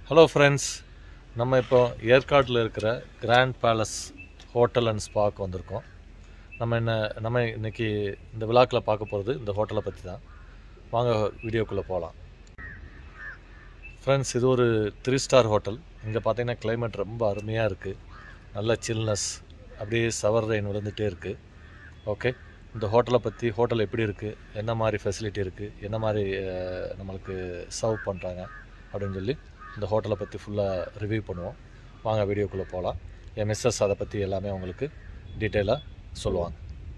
hello friends நம்ம இப்போ ஏற்காட்டில் இருக்கிற கிராண்ட் பேலஸ் ஹோட்டல் அண்ட் ஸ்பாக்கு வந்திருக்கோம் நம்ம என்ன நம்ம இன்னைக்கு இந்த விழாக்கில் பார்க்க போகிறது இந்த ஹோட்டலை பற்றி தான் வாங்க வீடியோக்குள்ளே போகலாம் ஃப்ரெண்ட்ஸ் இது ஒரு த்ரீ ஸ்டார் ஹோட்டல் இங்கே பார்த்தீங்கன்னா climate ரொம்ப அருமையாக இருக்குது நல்ல சில்னஸ் அப்படியே சவர் ரெயின் விழுந்துகிட்டே இருக்குது ஓகே இந்த ஹோட்டலை பற்றி ஹோட்டல் எப்படி இருக்குது என்ன மாதிரி ஃபெசிலிட்டி இருக்குது என்ன மாதிரி அஹ், நம்மளுக்கு சர்வ் பண்ணுறாங்க அப்படின்னு சொல்லி இந்த ஹோட்டலை பற்றி ஃபுல்லாக ரிவ்யூ பண்ணுவோம் வாங்க வீடியோக்குள்ளே போகலாம் என் மிஸ்ஸஸ் அதை பற்றி எல்லாமே உங்களுக்கு டீட்டெயிலாக சொல்லுவாங்க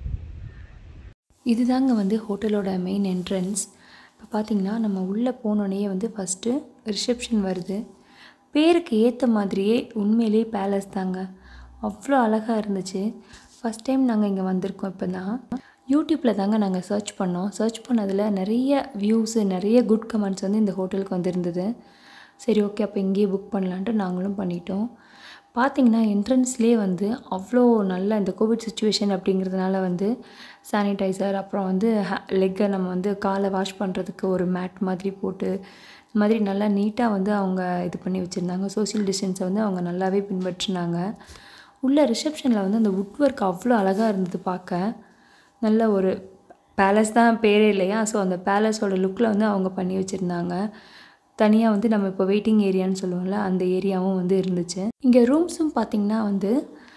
இதுதாங்க வந்து ஹோட்டலோட மெயின் என்ட்ரன்ஸ் இப்போ பார்த்தீங்கன்னா நம்ம உள்ளே போனோடனே வந்து ஃபஸ்ட்டு ரிசப்ஷன் வருது பேருக்கு ஏற்ற மாதிரியே உண்மையிலேயே பேலஸ் தாங்க அவ்வளோ அழகாக இருந்துச்சு ஃபஸ்ட் டைம் நாங்கள் இங்கே வந்திருக்கோம் இப்போ தான் யூடியூப்பில் தாங்க நாங்கள் சர்ச் பண்ணோம் சர்ச் பண்ணதில் நிறைய வியூஸு நிறைய குட் கமெண்ட்ஸ் வந்து இந்த ஹோட்டலுக்கு வந்திருந்தது சரி ஓகே அப்போ இங்கேயே புக் பண்ணலான்ட்டு நாங்களும் பண்ணிட்டோம் பார்த்தீங்கன்னா என்ட்ரன்ஸ்லேயே வந்து அவ்வளோ நல்ல இந்த கோவிட் சுச்சுவேஷன் அப்படிங்கிறதுனால வந்து சானிடைசர் அப்புறம் வந்து லெக்கை நம்ம வந்து காலை வாஷ் பண்ணுறதுக்கு ஒரு மேட் மாதிரி போட்டு இந்த மாதிரி நல்லா நீட்டாக வந்து அவங்க இது பண்ணி வச்சுருந்தாங்க சோஷியல் டிஸ்டன்ஸை வந்து அவங்க நல்லாவே பின்பற்றினாங்க உள்ள ரிசப்ஷனில் வந்து அந்த வுட் ஒர்க் அவ்வளோ அழகாக இருந்தது பார்க்க நல்ல ஒரு பேலஸ் தான் பேரே இல்லையா ஸோ அந்த பேலஸோட லுக்கில் வந்து அவங்க பண்ணி வச்சுருந்தாங்க தனியாக வந்து நம்ம இப்போ வெயிட்டிங் ஏரியான்னு சொல்லுவோம்ல அந்த ஏரியாவும் வந்து இருந்துச்சு இங்கே ரூம்ஸும் பார்த்திங்கன்னா வந்து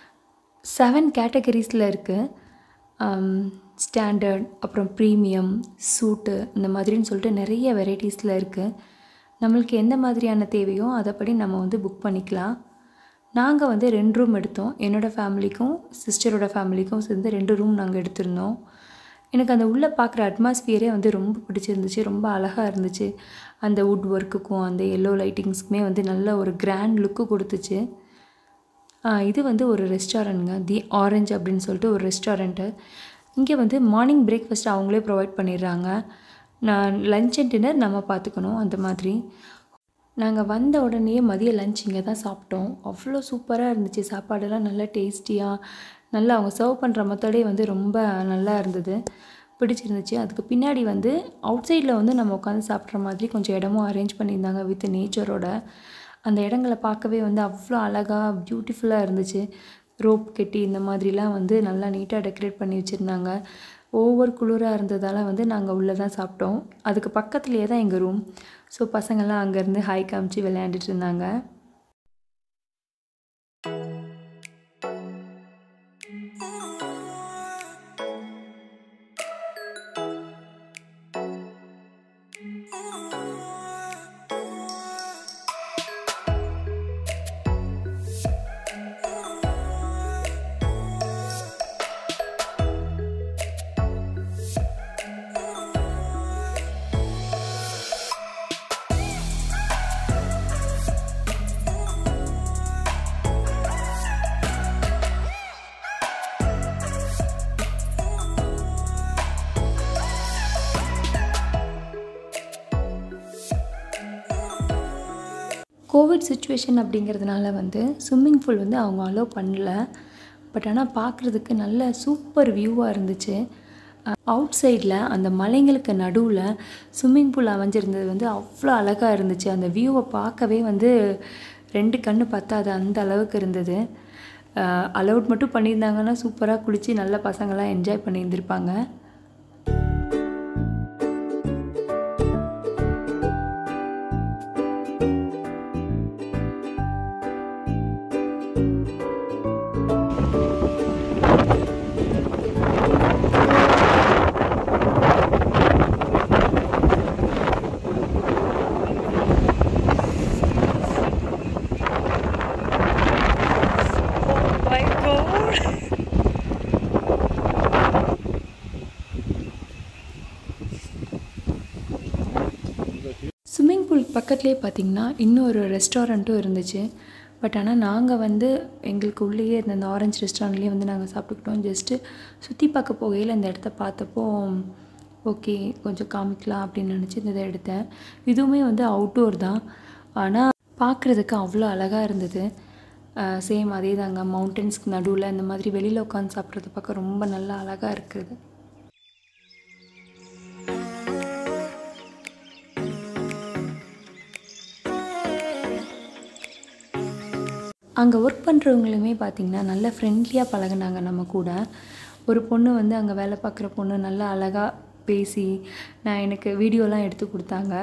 செவன் கேட்டகரிஸில் இருக்குது ஸ்டாண்டர்ட் அப்புறம் ப்ரீமியம் சூட்டு இந்த மாதிரின்னு சொல்லிட்டு நிறைய வெரைட்டிஸில் இருக்குது நம்மளுக்கு எந்த மாதிரியான தேவையோ அதைப்படி நம்ம வந்து புக் பண்ணிக்கலாம் நாங்கள் வந்து ரெண்டு ரூம் எடுத்தோம் என்னோடய ஃபேமிலிக்கும் சிஸ்டரோட ஃபேமிலிக்கும் சேர்ந்து ரெண்டு ரூம் நாங்கள் எடுத்திருந்தோம் எனக்கு அந்த உள்ளே பார்க்குற அட்மாஸ்பியரே வந்து ரொம்ப பிடிச்சிருந்துச்சு ரொம்ப அழகாக இருந்துச்சு அந்த வுட் ஒர்க்குக்கும் அந்த எல்லோ லைட்டிங்ஸ்க்குமே வந்து நல்ல ஒரு கிராண்ட் லுக்கு கொடுத்துச்சு ஆ, இது வந்து ஒரு ரெஸ்டாரண்ட்ங்க தி ஆரஞ்ச் அப்படின்னு சொல்லிட்டு ஒரு ரெஸ்டாரண்ட்டு இங்கே வந்து மார்னிங் பிரேக்ஃபாஸ்ட் அவங்களே ப்ரொவைட் பண்ணிடுறாங்க நான் லஞ்ச் அண்ட் டின்னர் நம்ம பார்த்துக்கணும் அந்த மாதிரி நாங்கள் வந்த உடனே மதிய லஞ்ச் இங்கே தான் சாப்பிட்டோம் அவ்வளோ சூப்பராக இருந்துச்சு சாப்பாடெல்லாம் நல்லா டேஸ்டியாக நல்லா அவங்க சர்வ் பண்ணுற மெத்தடே வந்து ரொம்ப நல்லா இருந்தது பிடிச்சிருந்துச்சு அதுக்கு பின்னாடி வந்து அவுட் சைடில் வந்து நம்ம உட்காந்து சாப்பிட்ற மாதிரி கொஞ்சம் இடமும் அரேஞ்ச் பண்ணியிருந்தாங்க வித் நேச்சரோட அந்த இடங்களை பார்க்கவே வந்து அவ்வளோ அழகாக பியூட்டிஃபுல்லாக இருந்துச்சு ரோப் கட்டி இந்த மாதிரிலாம் வந்து நல்லா நீட்டாக டெக்கரேட் பண்ணி வச்சுருந்தாங்க ஓவர் குளிராக இருந்ததால் வந்து நாங்கள் உள்ளே தான் சாப்பிட்டோம் அதுக்கு பக்கத்துலேயே தான் எங்கள் ரூம் ஸோ பசங்கள்லாம் அங்கேருந்து ஹாய் காமிச்சு விளையாண்டுட்டு இருந்தாங்க கோவிட் சுச்சுவேஷன் அப்படிங்கிறதுனால வந்து ஸ்விம்மிங் பூல் வந்து அவங்க அலோவ் பண்ணல பட் ஆனால் பார்க்குறதுக்கு நல்ல சூப்பர் வியூவாக இருந்துச்சு அவுட் சைடில் அந்த மலைங்களுக்கு நடுவில் ஸ்விம்மிங் பூல் அமைஞ்சிருந்தது வந்து அவ்வளோ அழகாக இருந்துச்சு அந்த வியூவை பார்க்கவே வந்து ரெண்டு கண்ணு பத்தாது அந்த அளவுக்கு இருந்தது அலவுட் மட்டும் பண்ணியிருந்தாங்கன்னா சூப்பராக குளித்து நல்ல பசங்களாம் என்ஜாய் பண்ணியிருந்திருப்பாங்க ஸ்விம்மிங் பூல் பக்கத்துலேயே பார்த்தீங்கன்னா இன்னொரு ரெஸ்டாரண்ட்டும் இருந்துச்சு பட் ஆனால் நாங்கள் வந்து எங்களுக்கு உள்ளேயே இருந்த அந்த ஆரஞ்ச் ரெஸ்டாரண்ட்லேயே வந்து நாங்கள் சாப்பிட்டுக்கிட்டோம் ஜஸ்ட்டு சுற்றி பார்க்க போகையில் இந்த இடத்த பார்த்தப்போ ஓகே கொஞ்சம் காமிக்கலாம் அப்படின்னு நினச்சி இந்த இதை எடுத்தேன் இதுவுமே வந்து அவுட்டோர் தான் ஆனால் பார்க்குறதுக்கு அவ்வளோ அழகாக இருந்தது சேம் அதே தாங்க மவுண்டன்ஸ்க்கு நடுவில் இந்த மாதிரி வெளியில் உட்காந்து சாப்பிட்றத பார்க்க ரொம்ப நல்லா அழகாக இருக்குது அங்கே ஒர்க் பண்ணுறவங்களுமே பார்த்திங்கன்னா நல்ல ஃப்ரெண்ட்லியாக பழகுனாங்க நம்ம கூட ஒரு பொண்ணு வந்து அங்கே வேலை பார்க்குற பொண்ணு நல்லா அழகாக பேசி நான் எனக்கு வீடியோலாம் எடுத்து கொடுத்தாங்க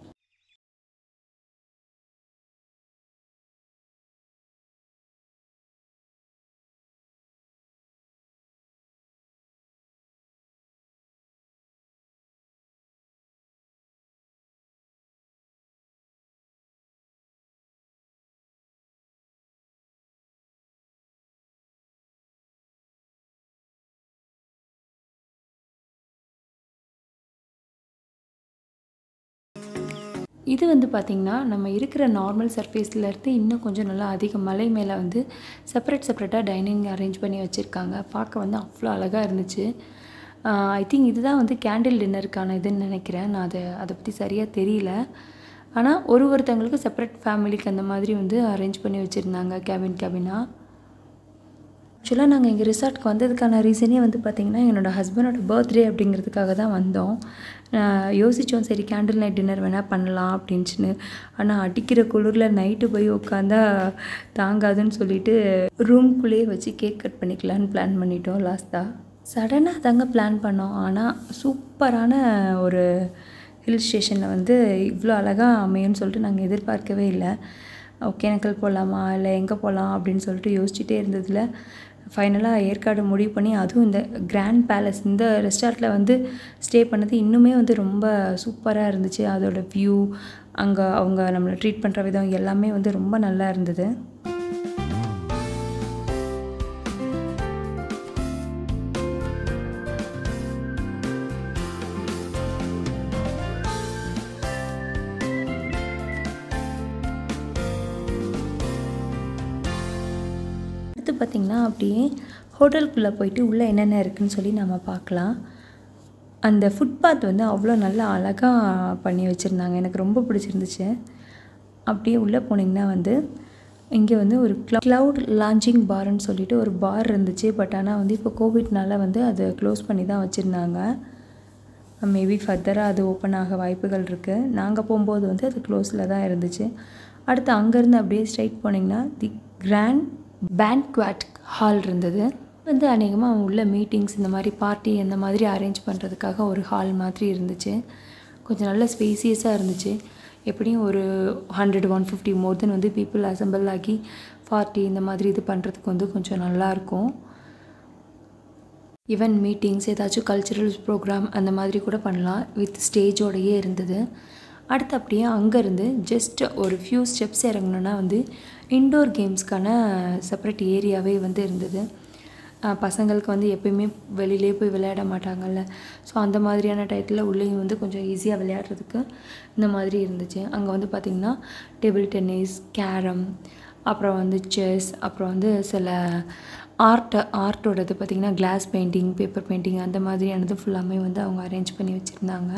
இது வந்து பார்த்திங்கன்னா நம்ம இருக்கிற நார்மல் சர்ஃபேஸ்லேருந்து இன்னும் கொஞ்சம் நல்லா அதிக மலை மேலே வந்து செப்பரேட் செப்பரேட்டாக டைனிங் அரேஞ்ச் பண்ணி வச்சுருக்காங்க பார்க்க வந்து அவ்வளோ அழகாக இருந்துச்சு ஐ திங்க் இதுதான் வந்து கேண்டில் டின்னருக்கான இதுன்னு நினைக்கிறேன் நான் அதை அதை பற்றி சரியாக தெரியல ஆனால் ஒரு ஒருத்தவங்களுக்கு செப்பரேட் ஃபேமிலிக்கு அந்த மாதிரி வந்து அரேஞ்ச் பண்ணி வச்சுருந்தாங்க கேபின் கேபினாக ஆக்சுவலாக நாங்கள் எங்கள் ரிசார்ட்க்கு வந்ததுக்கான ரீசனே வந்து பார்த்திங்கன்னா என்னோடய ஹஸ்பண்டோட பர்த்டே அப்படிங்கிறதுக்காக தான் வந்தோம் யோசித்தோம் சரி கேண்டில் நைட் டின்னர் வேணால் பண்ணலாம் அப்படின்ச்சுன்னு ஆனால் அடிக்கிற குளிரில் நைட்டு போய் உட்காந்தா தாங்காதுன்னு சொல்லிட்டு ரூம்குள்ளேயே வச்சு கேக் கட் பண்ணிக்கலான்னு பிளான் பண்ணிட்டோம் லாஸ்ட்டாக சடனாக தாங்க பிளான் பண்ணோம் ஆனால் சூப்பரான ஒரு ஹில் ஸ்டேஷனில் வந்து இவ்வளோ அழகாக அமையும்னு சொல்லிட்டு நாங்கள் எதிர்பார்க்கவே இல்லை ஒகேனக்கல் போகலாமா இல்லை எங்கே போகலாம் அப்படின்னு சொல்லிட்டு யோசிச்சுட்டே இருந்ததில் ஃபைனலாக ஏற்காடு முடிவு பண்ணி அதுவும் இந்த கிராண்ட் பேலஸ் இந்த ரெஸ்டாரண்ட்டில் வந்து ஸ்டே பண்ணது இன்னுமே வந்து ரொம்ப சூப்பராக இருந்துச்சு அதோட வியூ அங்கே அவங்க நம்மளை ட்ரீட் பண்ணுற விதம் எல்லாமே வந்து ரொம்ப நல்லா இருந்தது அடுத்து பார்த்திங்கன்னா அப்படியே ஹோட்டலுக்குள்ளே போயிட்டு உள்ளே என்னென்ன இருக்குதுன்னு சொல்லி நம்ம பார்க்கலாம் அந்த ஃபுட்பாத் வந்து அவ்வளோ நல்லா அழகாக பண்ணி வச்சுருந்தாங்க எனக்கு ரொம்ப பிடிச்சிருந்துச்சு அப்படியே உள்ளே போனீங்கன்னா வந்து இங்கே வந்து ஒரு க்ளவுட் லான்ச்சிங் பார்ன்னு சொல்லிட்டு ஒரு பார் இருந்துச்சு பட் ஆனால் வந்து இப்போ கோவிட்னால வந்து அதை க்ளோஸ் பண்ணி தான் வச்சுருந்தாங்க மேபி ஃபர்தராக அது ஓப்பன் ஆக வாய்ப்புகள் இருக்குது நாங்கள் போகும்போது வந்து அது க்ளோஸில் தான் இருந்துச்சு அடுத்து அங்கேருந்து அப்படியே ஸ்ட்ரைட் போனீங்கன்னா தி கிராண்ட் பேண்ட்குவாட் ஹால் இருந்தது வந்து அநேகமாக உள்ள மீட்டிங்ஸ் இந்த மாதிரி பார்ட்டி அந்த மாதிரி அரேஞ்ச் பண்ணுறதுக்காக ஒரு ஹால் மாதிரி இருந்துச்சு கொஞ்சம் நல்ல ஸ்பேசியஸாக இருந்துச்சு எப்படியும் ஒரு hundred one fifty more then வந்து பீப்புள் அசம்பிள் ஆகி பார்ட்டி இந்த மாதிரி இது பண்ணுறதுக்கு வந்து கொஞ்சம் நல்லாயிருக்கும் ஈவன் மீட்டிங்ஸ் ஏதாச்சும் கல்ச்சுரல்ஸ் ப்ரோக்ராம் அந்த மாதிரி கூட பண்ணலாம் வித் ஸ்டேஜோடையே இருந்தது அடுத்து அப்படியே அங்கேருந்து ஜஸ்ட் ஒரு ஃபியூ ஸ்டெப்ஸ் இறங்கணுன்னா வந்து இன்டோர் கேம்ஸ்க்கான செப்பரேட் ஏரியாவே வந்து இருந்தது பசங்களுக்கு வந்து எப்பயுமே வெளியிலே போய் விளையாட மாட்டாங்கல்ல ஸோ அந்த மாதிரியான டயத்தில் உள்ளேயும் வந்து கொஞ்சம் ஈஸியாக விளையாடுறதுக்கு இந்த மாதிரி இருந்துச்சு அங்கே வந்து பார்த்திங்கன்னா டேபிள் டென்னிஸ் கேரம் அப்புறம் வந்து செஸ் அப்புறம் வந்து சில ஆர்ட் ஆர்ட்டோடது பார்த்திங்கன்னா கிளாஸ் பெயிண்டிங் பேப்பர் பெயிண்டிங் அந்த மாதிரியானது ஃபுல்லாமே வந்து அவங்க அரேஞ்ச் பண்ணி வச்சுருந்தாங்க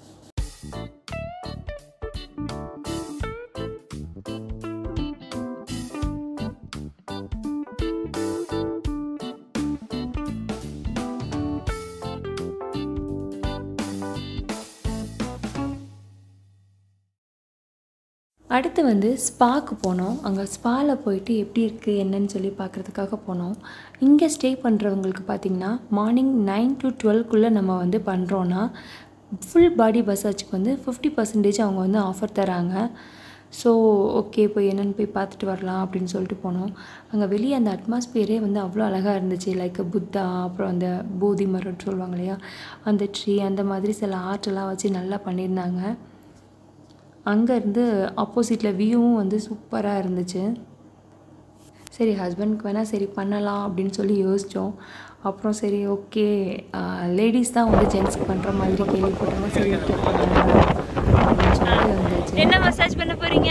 அடுத்து வந்து ஸ்பாக்கு போனோம் அங்கே ஸ்பாவில் போயிட்டு எப்படி இருக்குது என்னன்னு சொல்லி பார்க்குறதுக்காக போனோம் இங்கே ஸ்டே பண்ணுறவங்களுக்கு பார்த்திங்கன்னா மார்னிங் நைன் டு டுவெல்க்குள்ளே நம்ம வந்து பண்ணுறோன்னா ஃபுல் பாடி மசாஜுக்கு வந்து ஃபிஃப்டி பர்சன்டேஜ் அவங்க வந்து ஆஃபர் தராங்க ஸோ ஓகே போய் என்னென்னு போய் பார்த்துட்டு வரலாம் அப்படின்னு சொல்லிட்டு போனோம் அங்கே வெளியே அந்த அட்மாஸ்பியரே வந்து அவ்வளோ அழகாக இருந்துச்சு லைக் புத்தா அப்புறம் அந்த போதி மரம் சொல்லுவாங்க இல்லையா அந்த ட்ரீ அந்த மாதிரி சில ஆர்ட்டெல்லாம் வச்சு நல்லா பண்ணியிருந்தாங்க அங்கேருந்து ஆப்போசிட்டில் வியூவும் வந்து சூப்பராக இருந்துச்சு சரி ஹஸ்பண்ட்க்கு வேணால் சரி பண்ணலாம் அப்படின்னு சொல்லி யோசித்தோம் அப்புறம் சரி ஓகே லேடிஸ் தான் வந்து ஜென்ஸ்க்கு பண்ணுற மாதிரி கேள்விப்பட்டாங்க சரி ஓகே பண்ணலாம் அப்படின்னு சொல்லிட்டு இருந்துச்சு என்ன மசாஜ் பண்ண போறீங்க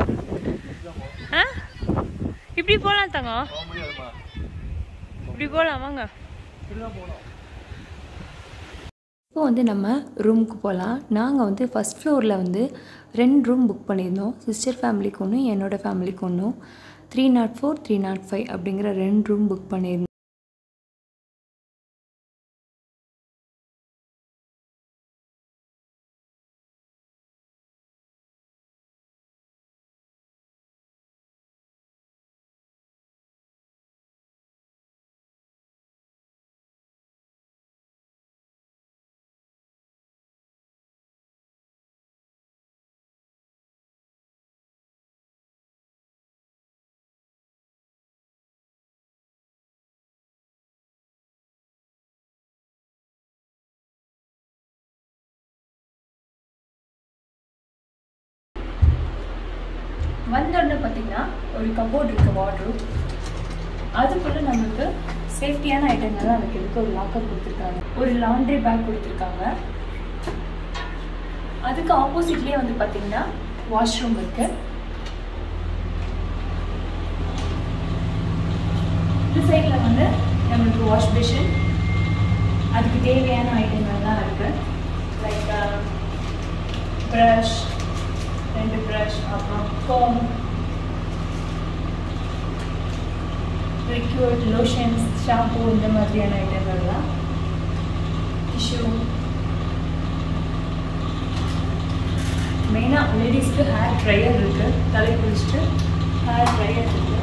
ஆ இப்படி போலாம் தங்கம் இப்படி போலாம் வாங்க இப்போ வந்து நம்ம ரூமுக்கு போகலாம் நாங்கள் வந்து ஃபஸ்ட் ஃப்ளோரில் வந்து ரெண்டு ரூம் புக் பண்ணியிருந்தோம் சிஸ்டர் ஃபேமிலிக்கு ஒன்று என்னோடய ஃபேமிலிக்கு ஒன்றும் three nought four three nought five அப்படிங்கிற ரெண்டு ரூம் புக் பண்ணியிருந்தோம் வந்தோடனே பார்த்தீங்கன்னா ஒரு கபோர்ட் இருக்குது வாட்ரூம் அதுக்குள்ளே நம்மளுக்கு சேஃப்டியான ஐட்டங்கள்லாம் வைக்கிறதுக்கு ஒரு லாக்கர் கொடுத்துருக்காங்க ஒரு லாண்ட்ரி பேக் கொடுத்துருக்காங்க அதுக்கு ஆப்போசிட்லேயே வந்து பார்த்தீங்கன்னா வாஷ்ரூம் இருக்கு இந்த சைடில் வந்து நம்மளுக்கு வாஷ் பேஷன் அதுக்கு தேவையான ஐட்டங்கள்லாம் இருக்கு லைக் ப்ரஷ் ரெண்டு ப்ரஷ் அப்புறம் கோம் லிக்யூட் லோஷன்ஸ் ஷாம்பு இந்த மாதிரியான ஐட்டங்கள்லாம் டிஷ்யூ மெயினாக லேடிஸ்க்கு ஹேர் ட்ரையர் இருக்குது தலை குளிச்சுட்டு ஹேர் ட்ரையர் இருக்குது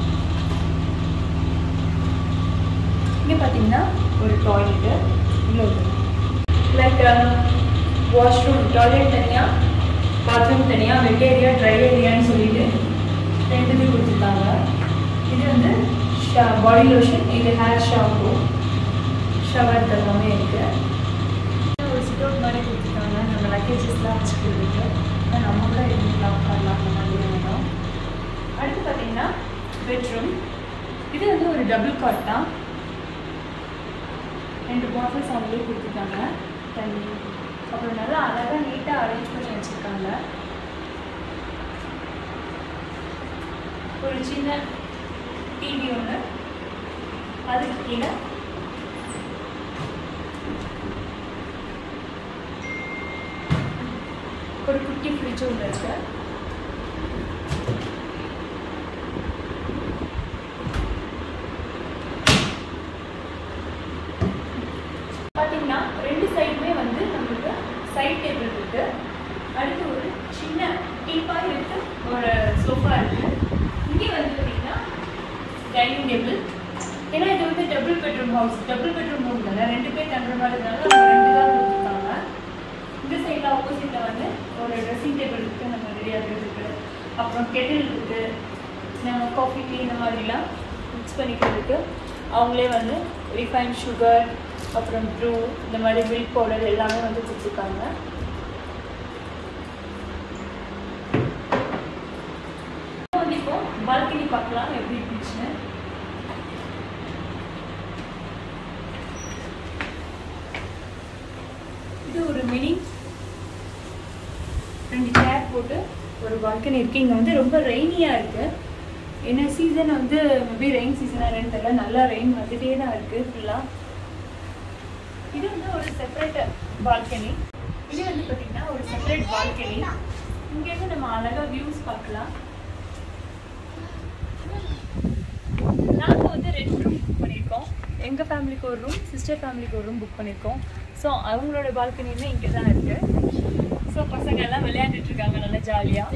இங்கே பார்த்தீங்கன்னா ஒரு டாய்லெட்டு இங்கே ஒரு லைக் வாஷ்ரூம் டாய்லெட் தனியாக பாத்ரூம் தனியாக வெட் ஏரியா ட்ரை ஏரியான்னு சொல்லிட்டு ரெண்டு இது கொடுத்துருக்காங்க இது வந்து பாடி லோஷன் இது ஹேர் ஷாம்பு ஷவர் எல்லாமே இருக்குது ஒரு சிட் அவுட் மாதிரி கொடுத்துருக்காங்க நம்ம லக்கேஜஸ்லாம் வச்சுக்கிறதுக்கு ஆனால் நம்ம கூட இருந்துக்கலாம் உட்காரலாம் அந்த மாதிரி வேணும் அடுத்து பார்த்தீங்கன்னா பெட்ரூம் இது வந்து ஒரு டபுள் காட் தான் ரெண்டு பாட்டில்ஸ் அவங்களே கொடுத்துருக்காங்க தண்ணி அப்புறம் நல்லா அழகாக நீட்டாக அரேஞ்ச் பண்ணி வச்சுருக்காங்க ஒரு சின்ன டிவி ஒன்று அதுக்கு கீழே ஒரு குட்டி ஃப்ரிட்ஜ் ஒன்று இருக்கு பார்த்தீங்கன்னா ரெண்டு சைடுமே வந்து நம்மளுக்கு சைட் டேபிள் இருக்கு அடுத்து ஒரு சின்ன டீப்பாய் இருக்கு ஒரு சோஃபா இருக்கு இங்கே வந்து பார்த்தீங்கன்னா டைனிங் டேபிள் ஏன்னா இது வந்து double bedroom house double bedroom room தானே ரெண்டு பேர் தங்குற மாதிரி இருந்தாலும் அவங்க ரெண்டு தான் கொடுத்துருக்காங்க இந்த சைடில் ஆப்போசிட்டில் வந்து ஒரு ட்ரெஸ்ஸிங் டேபிள் இருக்குது நம்ம ரெடி ஆகிறதுக்கு அப்புறம் கெட்டில் இருக்குது நம்ம காஃபி டீ இந்த மாதிரிலாம் மிக்ஸ் பண்ணிக்கிறதுக்கு அவங்களே வந்து ரிஃபைன் சுகர் அப்புறம் ப்ரூ இந்த மாதிரி மில்க் பவுடர் எல்லாமே வந்து கொடுத்துருக்காங்க வந்து இப்போ பால்கனி பார்க்கலாம் எப்படி இருந்துச்சுன்னு இது ஒரு மினி ரெண்டு சேர் போட்டு ஒரு பால்கனி இருக்குது இங்கே வந்து ரொம்ப ரெய்னியாக இருக்குது என்ன சீசன் வந்து மேபி ரெயின் சீசனாக என்னன்னு தெரியல நல்லா ரெயின் வந்துட்டே தான் இருக்குது ஃபுல்லாக இது வந்து ஒரு செப்பரேட் பால்கனி இது வந்து பார்த்தீங்கன்னா ஒரு செப்பரேட் பால்கனி இங்கேருந்து நம்ம அழகாக வியூஸ் பார்க்கலாம் நாங்கள் வந்து ரெண்டு ரூம் புக் பண்ணியிருக்கோம் எங்கள் ஃபேமிலிக்கு ஒரு ரூம் சிஸ்டர் ஃபேமிலிக்கு ஒரு ரூம் புக் பண்ணியிருக்கோம் ஸோ அவங்களோட பால்கனியுமே இங்கே தான் இருக்குது ஸோ பசங்க எல்லாம் விளையாண்டுட்டு இருக்காங்க நல்லா ஜாலியாக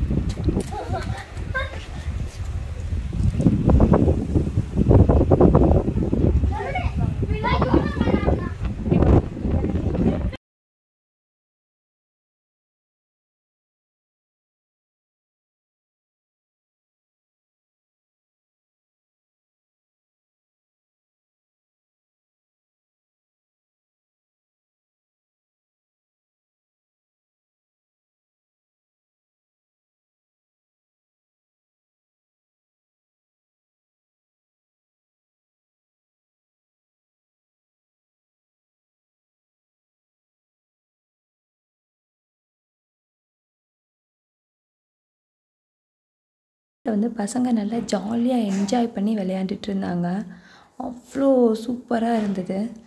வந்து பசங்க நல்லா ஜாலியாக என்ஜாய் பண்ணி விளையாண்டுட்டு இருந்தாங்க அவ்வளோ சூப்பராக இருந்தது